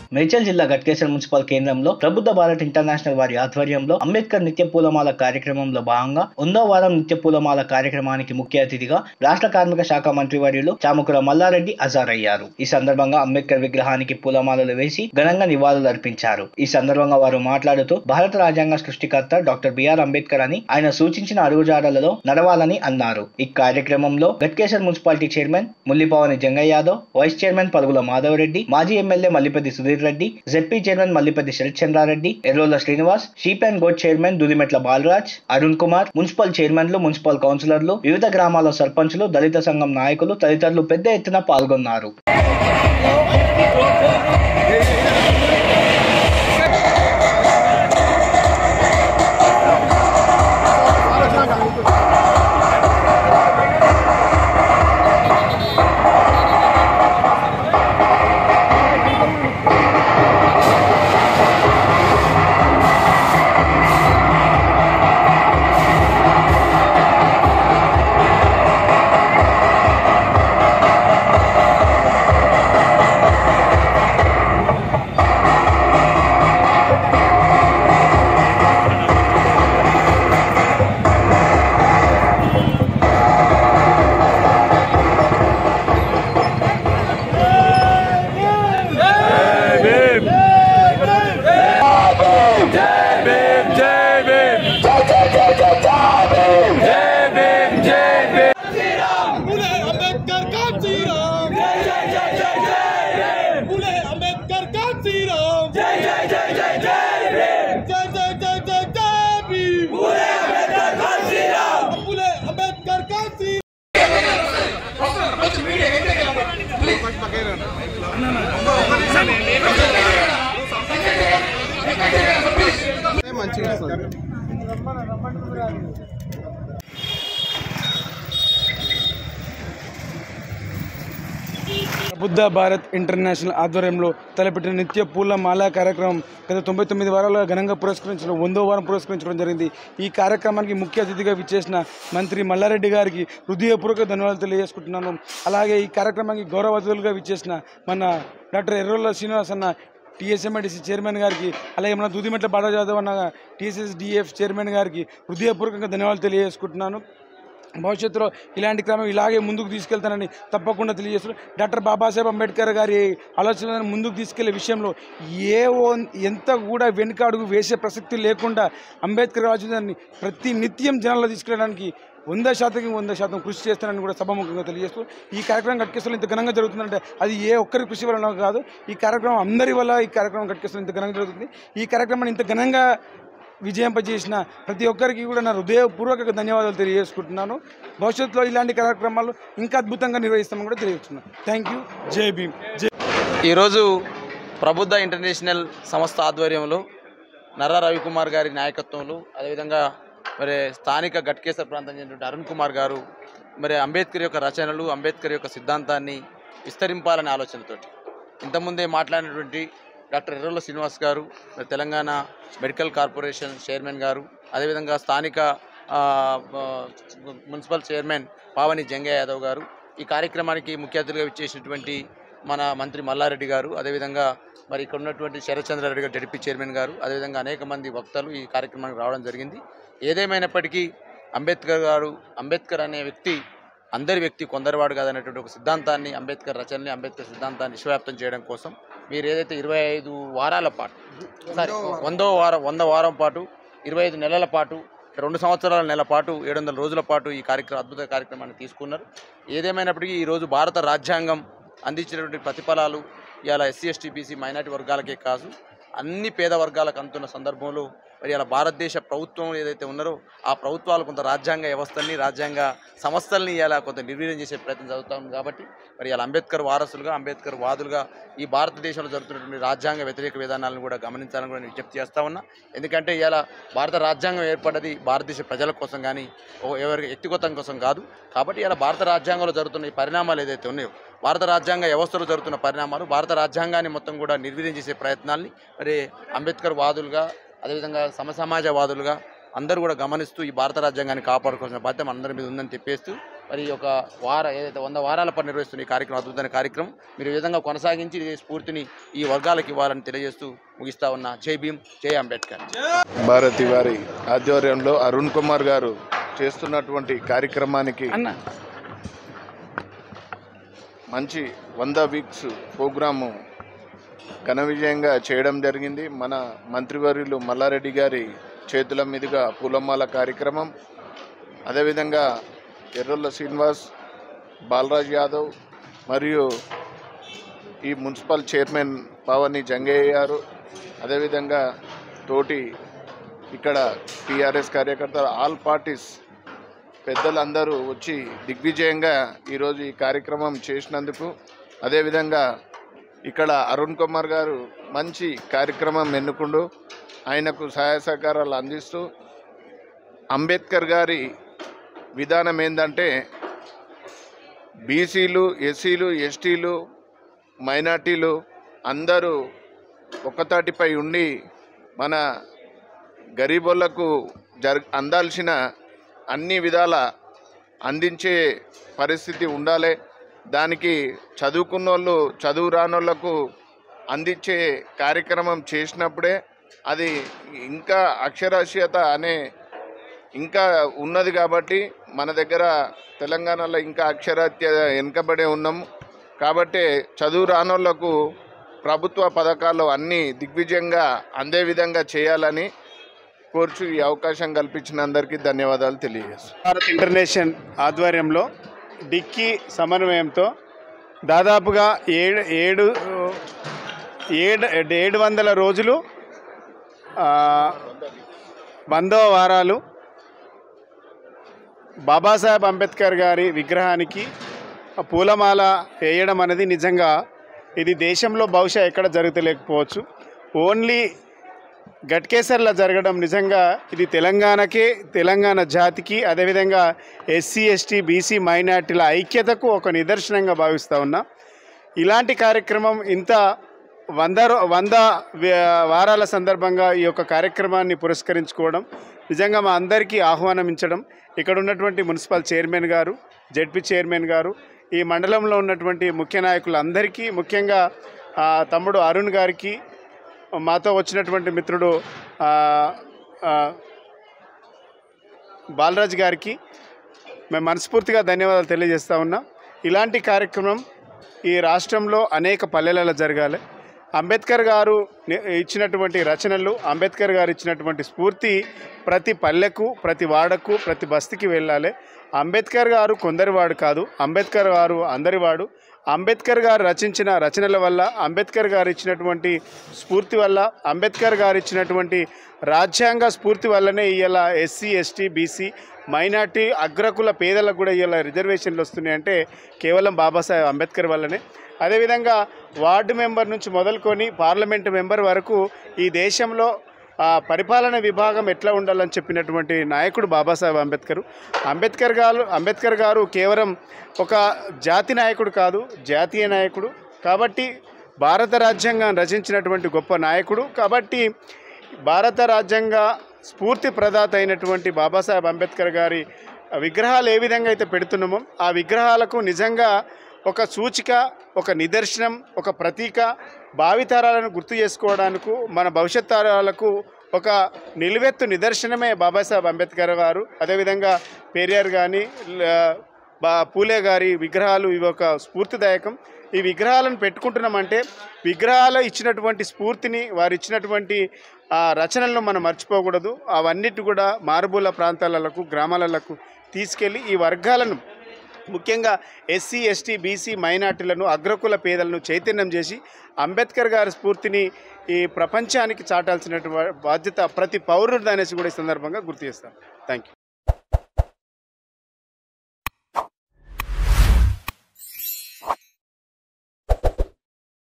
మేడ్చల్ జిల్లా గట్కేశ్వర మున్సిపల్ కేంద్రంలో ప్రబుద్ధ భారత్ ఇంటర్నేషనల్ వారి ఆధ్వర్యంలో అంబేద్కర్ నిత్య పూలమాల కార్యక్రమంలో భాగంగా వందో వారం నిత్య పూలమాల కార్యక్రమానికి ముఖ్య అతిథిగా రాష్ట్ర కార్మిక శాఖ మంత్రి వర్యులు చాముకుర మల్లారెడ్డి హాజరయ్యారు ఈ సందర్భంగా అంబేద్కర్ విగ్రహానికి పూలమాలలు వేసి ఘనంగా నివాళులు అర్పించారు ఈ సందర్భంగా వారు మాట్లాడుతూ భారత రాజ్యాంగ సృష్టికర్త డాక్టర్ బిఆర్ అంబేద్కర్ అని ఆయన సూచించిన అడుగుజాడలలో నడవాలని అన్నారు ఈ కార్యక్రమంలో గట్కేశ్వర్ మున్సిపాలిటీ చైర్మన్ ముల్లిపవని జంగయ్య యాదవ్ వైస్ చైర్మన్ పలుగుల మాధవరెడ్డి మాజీ MLA Mallipathi Sudheer Reddy ZP chairman Mallipathi Sharath Chandrareddy Errola Srinivas sheep and goat chairman Dudimetla Balraj Arun Kumar municipal చైర్మన్లు మున్సిపల్ కౌన్సిలర్లు వివిధ గ్రామాల సర్పంచులు దళిత సంఘం నాయకులు తదితరులు పెద్ద ఎత్తున పాల్గొన్నారు फुले अंबेडकर का श्रीराम जय जय जय जय जय फुले अंबेडकर का श्रीराम जय जय जय जय जय जय जय जय जय जय भीम फुले अंबेडकर का श्रीराम फुले अंबेडकर का श्री బుద్ధ భారత్ ఇంటర్నేషనల్ ఆధ్వర్యంలో తలపెట్టిన నిత్య పూల మాలా కార్యక్రమం గత తొంభై తొమ్మిది వారాలుగా ఘనంగా పురస్కరించడం వందో వారం పురస్కరించడం జరిగింది ఈ కార్యక్రమానికి ముఖ్య అతిథిగా విచ్చేసిన మంత్రి మల్లారెడ్డి గారికి హృదయపూర్వక ధన్యవాదాలు తెలియజేసుకుంటున్నాను అలాగే ఈ కార్యక్రమానికి గౌరవ అతిథులుగా విచ్చేసిన మన డాక్టర్ ఎర్రోల్ల శ్రీనివాస్ అన్న టీఎస్ఎంఐడిసి చైర్మన్ గారికి అలాగే మన దూదిమెట్ల బాడా జాదవ్ అన్న టీఎస్ఎస్డిఎఫ్ చైర్మన్ గారికి హృదయపూర్వకంగా ధన్యవాదాలు తెలియజేసుకుంటున్నాను భవిష్యత్తులో ఇలాంటి క్రమం ఇలాగే ముందుకు తీసుకెళ్తానని తప్పకుండా తెలియజేస్తున్నారు డాక్టర్ బాబాసాహెబ్ అంబేద్కర్ గారి ఆలోచనలను ముందుకు తీసుకెళ్లే విషయంలో ఏ ఓ- ఎంత కూడా వెనుక అడుగు వేసే ప్రసక్తి లేకుండా అంబేద్కర్ రాజ్యాంగాన్ని ప్రతి నిత్యం జనాల్లో తీసుకెళ్ళడానికి వంద శాతం వంద శాతం కృషి చేస్తానని కూడా సభాముఖంగా తెలియజేస్తూ ఈ కార్యక్రమం గట్కేశ్వరం ఇంత ఘనంగా జరుగుతుందంటే అది ఏ ఒక్కరి కృషి వలన కాదు ఈ కార్యక్రమం అందరి వల్ల ఈ కార్యక్రమం గట్కేశ్వరం ఇంత ఘనంగా జరుగుతుంది ఈ కార్యక్రమాన్ని ఇంత ఘనంగా విజయింపజేసిన ప్రతి ఒక్కరికి కూడా నా హృదయపూర్వక ధన్యవాదాలు తెలియజేసుకుంటున్నాను భవిష్యత్తులో ఇలాంటి కార్యక్రమాలు ఇంకా అద్భుతంగా నిర్వహిస్తామని కూడా తెలియజేస్తున్నాను థ్యాంక్ యూ జై భీమ్ జై ఈరోజు ప్రబుద్ధ ఇంటర్నేషనల్ సంస్థ ఆధ్వర్యంలో నర్రా రవికుమార్ గారి నాయకత్వంలో అదేవిధంగా మరి స్థానిక గట్కేశ్వర ప్రాంతం చెందిన అరుణ్ కుమార్ గారు మరి అంబేద్కర్ యొక్క రచనలు అంబేద్కర్ యొక్క సిద్ధాంతాన్ని విస్తరింపాలనే ఆలోచనతోటి ఇంతకుముందే మాట్లాడినటువంటి డాక్టర్ ఎర్రల శ్రీనివాస్ గారు మరి తెలంగాణ మెడికల్ కార్పొరేషన్ చైర్మన్ గారు అదేవిధంగా స్థానిక ఆ, ఆ, మున్సిపల్ చైర్మన్ పావని జంగయ్య యాదవ్ గారు ఈ కార్యక్రమానికి ముఖ్య అతిథిగా విచ్చేసినటువంటి మన మంత్రి మల్లారెడ్డి గారు అదేవిధంగా మరి ఇక్కడ ఉన్నటువంటి శరత్చంద్రారెడ్డి గారు జడిపి చైర్మన్ గారు అదేవిధంగా అనేక మంది వక్తలు ఈ కార్యక్రమానికి రావడం జరిగింది ఏదేమైనప్పటికీ అంబేద్కర్ గారు అంబేద్కర్ అనే వ్యక్తి అందరి వ్యక్తి కొందరివాడు కాదనేటువంటి ఒక సిద్ధాంతాన్ని అంబేద్కర్ రచనని అంబేద్కర్ సిద్ధాంతాన్ని విశ్వవ్యాప్తం చేయడం కోసం మీరు ఏదైతే ఇరవై ఐదు వారాల పాటు సారీ వందో వారం వంద వారం పాటు ఇరవై ఐదు నెలల పాటు రెండు సంవత్సరాల నెల పాటు ఏడు వందల రోజుల పాటు ఈ కార్యక్రమం అద్భుత కార్యక్రమాన్ని తీసుకున్నారు ఏదేమైనప్పటికీ ఈరోజు భారత రాజ్యాంగం అందించినటువంటి ప్రతిఫలాలు ఇవాళ ఎస్సీ ఎస్టీ బీసీ మైనార్టీ వర్గాలకే కాదు అన్ని పేద వర్గాలకు అందుతున్న సందర్భంలో మరి ఇలా భారతదేశ ప్రభుత్వం ఏదైతే ఉన్నారో ఆ ప్రభుత్వాలు కొంత రాజ్యాంగ వ్యవస్థల్ని రాజ్యాంగ సంస్థల్ని ఇలా కొంత నిర్వీర్యం చేసే ప్రయత్నం జరుగుతూ ఉంది కాబట్టి మరి ఇలా అంబేద్కర్ వారసులుగా అంబేద్కర్ వాదులుగా ఈ భారతదేశంలో జరుగుతున్నటువంటి రాజ్యాంగ వ్యతిరేక విధానాలను కూడా గమనించాలని కూడా నేను విజ్ఞప్తి చేస్తా ఉన్నా ఎందుకంటే ఇలా భారత రాజ్యాంగం ఏర్పడ్డది భారతదేశ ప్రజల కోసం కానీ ఓ ఎవరి వ్యక్తిగతం కోసం కాదు కాబట్టి ఇలా భారత రాజ్యాంగంలో జరుగుతున్న ఈ పరిణామాలు ఏదైతే ఉన్నాయో భారత రాజ్యాంగ వ్యవస్థలో జరుగుతున్న పరిణామాలు భారత రాజ్యాంగాన్ని మొత్తం కూడా నిర్వీర్యం చేసే ప్రయత్నాల్ని మరి అంబేద్కర్ వాదులుగా అదేవిధంగా సమసమాజవాదులుగా అందరూ కూడా గమనిస్తూ ఈ భారత రాజ్యాంగాన్ని కాపాడుకోవాల్సిన బాధ్యత మనందరి మీద ఉందని చెప్పేస్తూ మరి ఈ యొక్క వార ఏదైతే వంద వారాల పాటు నిర్వహిస్తున్న ఈ కార్యక్రమం అద్భుతమైన కార్యక్రమం మీరు ఈ విధంగా కొనసాగించి ఈ స్ఫూర్తిని ఈ వర్గాలకు ఇవ్వాలని తెలియజేస్తూ ముగిస్తా ఉన్న జై భీమ్ జై అంబేద్కర్ భారతి వారి ఆధ్వర్యంలో అరుణ్ కుమార్ గారు చేస్తున్నటువంటి కార్యక్రమానికి అన్న మంచి వంద వీక్స్ ప్రోగ్రాము ఘన విజయంగా చేయడం జరిగింది మన మంత్రివర్యులు మల్లారెడ్డి గారి చేతుల మీదుగా పూలమాల కార్యక్రమం అదేవిధంగా ఎర్రొల్ల శ్రీనివాస్ బాలరాజ్ యాదవ్ మరియు ఈ మున్సిపల్ చైర్మన్ పావని జంగయ్య గారు అదేవిధంగా తోటి ఇక్కడ టీఆర్ఎస్ కార్యకర్తలు ఆల్ పార్టీస్ పెద్దలందరూ వచ్చి దిగ్విజయంగా ఈరోజు ఈ కార్యక్రమం చేసినందుకు అదేవిధంగా ఇక్కడ అరుణ్ కుమార్ గారు మంచి కార్యక్రమం ఎన్నుకుంటూ ఆయనకు సహాయ సహకారాలు అందిస్తూ అంబేద్కర్ గారి విధానం ఏంటంటే బీసీలు ఎస్సీలు ఎస్టీలు మైనార్టీలు అందరూ ఒక్కతాటిపై ఉండి మన గరీబోళ్లకు జర అందాల్సిన అన్ని విధాల అందించే పరిస్థితి ఉండాలి దానికి చదువుకున్న వాళ్ళు చదువు రానోళ్లకు అందించే కార్యక్రమం చేసినప్పుడే అది ఇంకా అక్షరాస్యత అనే ఇంకా ఉన్నది కాబట్టి మన దగ్గర తెలంగాణలో ఇంకా అక్షరాత్య వెనుకబడే ఉన్నాం కాబట్టి చదువు రానోళ్లకు ప్రభుత్వ పథకాలు అన్నీ దిగ్విజయంగా అందే విధంగా చేయాలని కోర్చు ఈ అవకాశం కల్పించిన అందరికీ ధన్యవాదాలు తెలియజేస్తాను భారత్ ఇంటర్నేషనల్ ఆధ్వర్యంలో డిక్కీ సమన్వయంతో దాదాపుగా ఏడు ఏడు ఏడు ఏడు వందల రోజులు ఆ, వందవ వారాలు బాబాసాహెబ్ అంబేద్కర్ గారి విగ్రహానికి పూలమాల వేయడం అనేది నిజంగా ఇది దేశంలో బహుశా ఎక్కడ జరుగుతలేకపోవచ్చు ఓన్లీ గట్కేసర్లో జరగడం నిజంగా ఇది తెలంగాణకే తెలంగాణ జాతికి అదేవిధంగా ఎస్సీ ఎస్టీ బీసీ మైనార్టీల ఐక్యతకు ఒక నిదర్శనంగా భావిస్తూ ఉన్నా ఇలాంటి కార్యక్రమం ఇంత వంద రో- వంద వ్య- వారాల సందర్భంగా ఈ యొక్క కార్యక్రమాన్ని పురస్కరించుకోవడం నిజంగా మా అందరికీ ఆహ్వానించడం ఇక్కడ ఉన్నటువంటి మున్సిపల్ చైర్మన్ గారు జడ్పీ చైర్మన్ గారు ఈ మండలంలో ఉన్నటువంటి ముఖ్య నాయకులందరికీ ముఖ్యంగా ఆ, తమ్ముడు అరుణ్ గారికి మాతో వచ్చినటువంటి మిత్రుడు ఆ, ఆ, బాలరాజ్ గారికి మేము మనస్ఫూర్తిగా ధన్యవాదాలు తెలియజేస్తా ఉన్నాం ఇలాంటి కార్యక్రమం ఈ రాష్ట్రంలో అనేక పల్లెలలో జరగాలి అంబేద్కర్ గారు ని- ఇచ్చినటువంటి రచనలు అంబేద్కర్ గారు ఇచ్చినటువంటి స్ఫూర్తి ప్రతి పల్లెకు ప్రతి వాడకు ప్రతి బస్తీకి వెళ్ళాలి అంబేద్కర్ గారు కొందరివాడు కాదు అంబేద్కర్ గారు అందరివాడు అంబేద్కర్ గారు రచించిన రచనల వల్ల అంబేద్కర్ గారు ఇచ్చినటువంటి స్ఫూర్తి వల్ల అంబేద్కర్ గారు ఇచ్చినటువంటి రాజ్యాంగ స్ఫూర్తి వల్లనే ఇవాళ ఎస్సీ ఎస్టీ బీసీ మైనార్టీ అగ్రకుల పేదలకు కూడా ఇవాళ రిజర్వేషన్లు వస్తున్నాయంటే కేవలం బాబాసాహెబ్ అంబేద్కర్ వల్లనే అదేవిధంగా వార్డు మెంబర్ నుంచి మొదలుకొని పార్లమెంటు మెంబర్ వరకు ఈ దేశంలో ఆ, పరిపాలన విభాగం ఎట్లా ఉండాలని చెప్పినటువంటి నాయకుడు బాబాసాహెబ్ అంబేద్కర్ అంబేద్కర్ గారు అంబేద్కర్ గారు కేవలం ఒక జాతి నాయకుడు కాదు జాతీయ నాయకుడు కాబట్టి భారత రాజ్యాంగం రచించినటువంటి గొప్ప నాయకుడు కాబట్టి భారత రాజ్యాంగ స్ఫూర్తి ప్రదాత అయినటువంటి బాబాసాహెబ్ అంబేద్కర్ గారి విగ్రహాలు ఏ విధంగా అయితే పెడుతున్నామో ఆ విగ్రహాలకు నిజంగా ఒక సూచిక ఒక నిదర్శనం ఒక ప్రతీక భావితరాలను గుర్తు చేసుకోవడానికి మన భవిష్యత్ తరాలకు ఒక నిలువెత్తు నిదర్శనమే బాబాసాహెబ్ అంబేద్కర్ గారు అదేవిధంగా పెరియార్ కానీ బా పూలే గారి విగ్రహాలు ఇవి ఒక స్ఫూర్తిదాయకం ఈ విగ్రహాలను పెట్టుకుంటున్నామంటే విగ్రహాలు ఇచ్చినటువంటి స్ఫూర్తిని వారు ఇచ్చినటువంటి ఆ రచనలను మనం మర్చిపోకూడదు అవన్నిటి కూడా మారుమూల ప్రాంతాలకు గ్రామాలకు తీసుకెళ్ళి ఈ వర్గాలను ముఖ్యంగా ఎస్సీ ఎస్టీ బీసీ మైనార్టీలను అగ్రకుల పేదలను చైతన్యం చేసి అంబేద్కర్ గారి స్ఫూర్తిని ఈ ప్రపంచానికి చాటాల్సినటువంటి బాధ్యత ప్రతి పౌరుడు అనేసి కూడా ఈ సందర్భంగా గుర్తు చేస్తాను థ్యాంక్ యూ